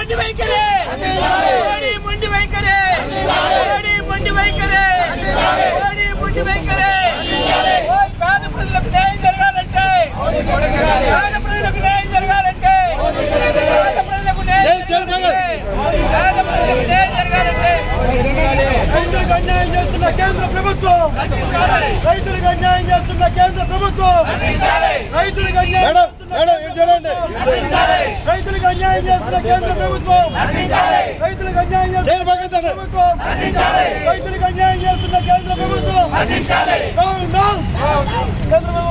మొండి వైఖరి మోడీ మొండి వైఖరి మోడీ మొండి వైఖరి మోడీ మొండి వైఖరి ఓ పేద ప్రజలకు న్యాయం జరగాలంటే పేద ప్రజలకు న్యాయం జరగాలంటే పేద ప్రజలకు న్యాయం జరగాలంటే పేద ప్రజలకు న్యాయం జరగాలంటే రైతులకు అన్యాయం చేస్తున్న కేంద్ర ప్రభుత్వం రైతులకు అన్యాయం చేస్తున్న కేంద్ర ప్రభుత్వం రైతులకు అన్యాయం మేడం చేస్తున్న మేడం ఇటు చూడండి రైతులకు అన్యాయం చేస్తున్న కేంద్ర ప్రభుత్వం రైతులకు అన్యాయం చేస్తున్న చేయి పక్కన ప్రభుత్వం రైతులకు అన్యాయం చేస్తున్న కేంద్ర ప్రభుత్వం డౌన్ డౌన్ కేంద్ర ప్రభుత్వం